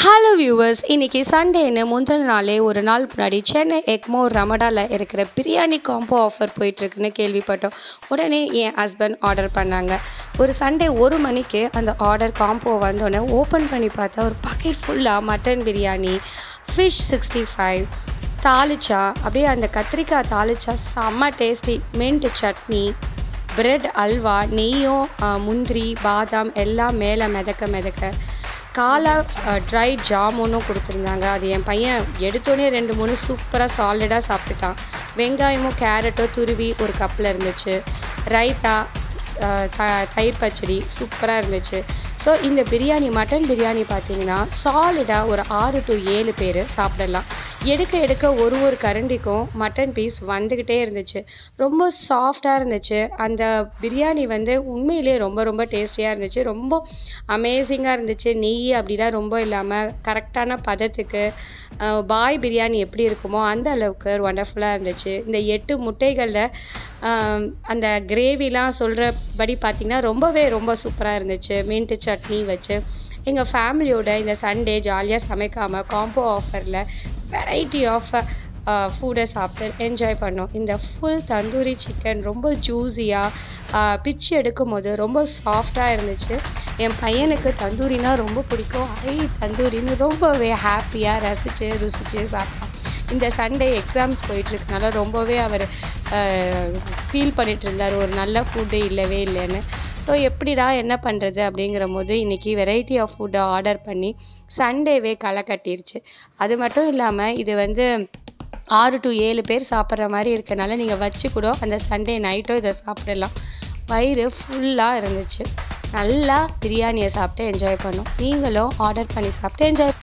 hello viewers இன்னைக்கு சண்டேன்னு முந்தின நாளே ஒரு நாள் முன்னாடி சென்னை எக்மோர் ரமடாவில் இருக்கிற பிரியாணி காம்போ ஆஃபர் போயிட்டுருக்குன்னு கேள்விப்பட்டோம் உடனே என் ஹஸ்பண்ட் ஆர்டர் பண்ணாங்க ஒரு சண்டே ஒரு மணிக்கு அந்த ஆர்டர் காம்போ வந்தோடனே ஓப்பன் பண்ணி பார்த்தா ஒரு பக்கெட் ஃபுல்லாக mutton biryani fish sixty five தாளிச்சா அப்படியே அந்த கத்திரிக்காய் தாளிச்சா செம்ம tasty mint chutney bread halwa நெய்யும் ஆ, முந்திரி பாதாம் எல்லாம் மேலே மிதக்க மிதக்க காலா ட்ரை ஜாமுனும் கொடுத்துருந்தாங்க அது என் பையன் எடுத்தோடனே ரெண்டு மூணு சூப்பராக சாலிடாக சாப்பிட்டுட்டான் வெங்காயமும் கேரட்டும் துருவி ஒரு கப்பில் இருந்துச்சு ரைத்தா அஹ், த- தயிர் பச்சடி சூப்பராக இருந்துச்சு ஸோ இந்த பிரியாணி மட்டன் பிரியாணி பார்த்தீங்கன்னா சாலிடாக ஒரு ஆறு டு ஏழு பேர் சாப்பிடலாம் எடுக்க எடுக்க ஒரு ஒரு கரண்டிக்கும் மட்டன் பீஸ் வந்துக்கிட்டே இருந்துச்சு ரொம்ப சாஃப்டாக இருந்துச்சு அந்த பிரியாணி வந்து உண்மையிலே ரொம்ப ரொம்ப டேஸ்டியாக இருந்துச்சு ரொம்ப அமேசிங்காக இருந்துச்சு நெய் அப்படிலாம் ரொம்ப இல்லாமல் கரெக்டான பதத்துக்கு அஹ், பாய் பிரியாணி எப்படி இருக்குமோ அந்த அளவுக்கு ஒண்டர்ஃபுல்லாக இருந்துச்சு இந்த எட்டு முட்டைகளில் ஆம், அந்த கிரேவிலாம் சொல்கிறபடி பார்த்திங்கன்னா ரொம்பவே ரொம்ப சூப்பராக இருந்துச்சு மின்ட்டு சட்னி வச்சு எங்கள் ஃபேமிலியோட இந்த சண்டே ஜாலியாக சமைக்காமல் காம்போ ஆஃபரில் வெரைட்டி ஆஃப் ஃபுட்டை சாப்பிட்டு என்ஜாய் பண்ணோம் இந்த ஃபுல் தந்தூரி சிக்கன் ரொம்ப ஜூஸியாக பிச்சு எடுக்கும் போது ரொம்ப சாஃப்டாக இருந்துச்சு என் பையனுக்கு தந்தூரினா ரொம்ப பிடிக்கும் ஐ தந்தூரின்னு ரொம்பவே ஹாப்பியாக ரசித்து ருசித்து சாப்பிட்டான் இந்த சண்டே எக்ஸாம்ஸ் போயிட்டுருக்கனால ரொம்பவே அவர் ஃபீல் பண்ணிட்டு இருந்தார் ஒரு நல்ல ஃபுட்டு இல்லவே இல்லைன்னு ஸோ எப்படிடா என்ன பண்ணுறது அப்படிங்கிற போது இன்றைக்கி வெரைட்டி ஆஃப் ஃபுட்டை ஆர்டர் பண்ணி சண்டேவே களை கட்டிருச்சு அது மட்டும் இல்லாமல் இது வந்து ஆறு டு ஏழு பேர் சாப்பிட்ற மாதிரி இருக்கனால நீங்கள் வச்சு கூட அந்த சண்டே நைட்டும் இதை சாப்பிடலாம் வயிறு ஃபுல்லாக இருந்துச்சு நல்லா பிரியாணியை சாப்பிட்டு என்ஜாய் பண்ணோம் நீங்களும் ஆர்டர் பண்ணி சாப்பிட்டு என்ஜாய்